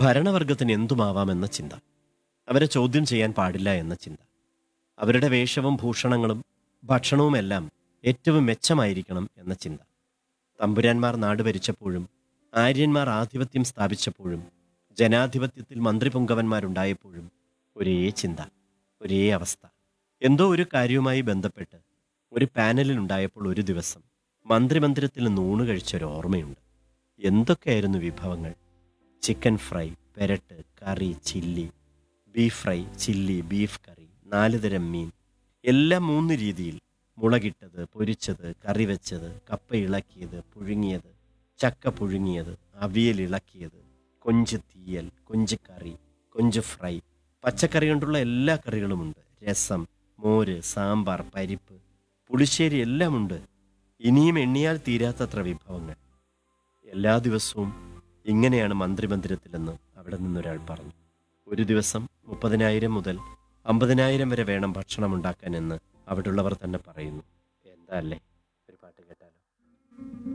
ഭരണവർഗത്തിന് എന്തുമാവാമെന്ന ചിന്ത അവരെ ചോദ്യം ചെയ്യാൻ പാടില്ല എന്ന ചിന്ത അവരുടെ വേഷവും ഭൂഷണങ്ങളും ഭക്ഷണവുമെല്ലാം ഏറ്റവും മെച്ചമായിരിക്കണം എന്ന ചിന്ത തമ്പുരാന്മാർ നാട് ഭരിച്ചപ്പോഴും ആര്യന്മാർ ആധിപത്യം സ്ഥാപിച്ചപ്പോഴും ജനാധിപത്യത്തിൽ മന്ത്രിപുങ്കവന്മാരുണ്ടായപ്പോഴും ഒരേ ചിന്ത ഒരേ അവസ്ഥ എന്തോ ഒരു കാര്യവുമായി ബന്ധപ്പെട്ട് ഒരു പാനലിൽ ഉണ്ടായപ്പോൾ ഒരു ദിവസം മന്ത്രിമന്ദിരത്തിൽ നൂണ് കഴിച്ചൊരു ഓർമ്മയുണ്ട് എന്തൊക്കെയായിരുന്നു വിഭവങ്ങൾ ചിക്കൻ ഫ്രൈ പെരട്ട് കറി chilli beef fry chilli beef കറി നാല് തരം മീൻ എല്ലാം മൂന്ന് രീതിയിൽ മുളകിട്ടത് പൊരിച്ചത് കറി വെച്ചത് കപ്പ ഇളക്കിയത് പുഴുങ്ങിയത് ചക്ക പുഴുങ്ങിയത് അവിയൽ ഇളക്കിയത് കൊഞ്ച് തീയൽ കൊഞ്ച് കറി കൊഞ്ച് ഫ്രൈ പച്ചക്കറി കൊണ്ടുള്ള എല്ലാ കറികളുമുണ്ട് രസം മോര് സാമ്പാർ പരിപ്പ് പുളിശ്ശേരി എല്ലാമുണ്ട് ഇനിയും എണ്ണിയാൽ തീരാത്തത്ര വിഭവങ്ങൾ എല്ലാ ദിവസവും ഇങ്ങനെയാണ് മന്ത്രിമന്ദിരത്തിലെന്ന് അവിടെ നിന്നൊരാൾ പറഞ്ഞു ഒരു ദിവസം മുപ്പതിനായിരം മുതൽ അമ്പതിനായിരം വരെ വേണം ഭക്ഷണം ഉണ്ടാക്കാൻ എന്ന് അവിടെയുള്ളവർ തന്നെ പറയുന്നു എന്താ അല്ലേ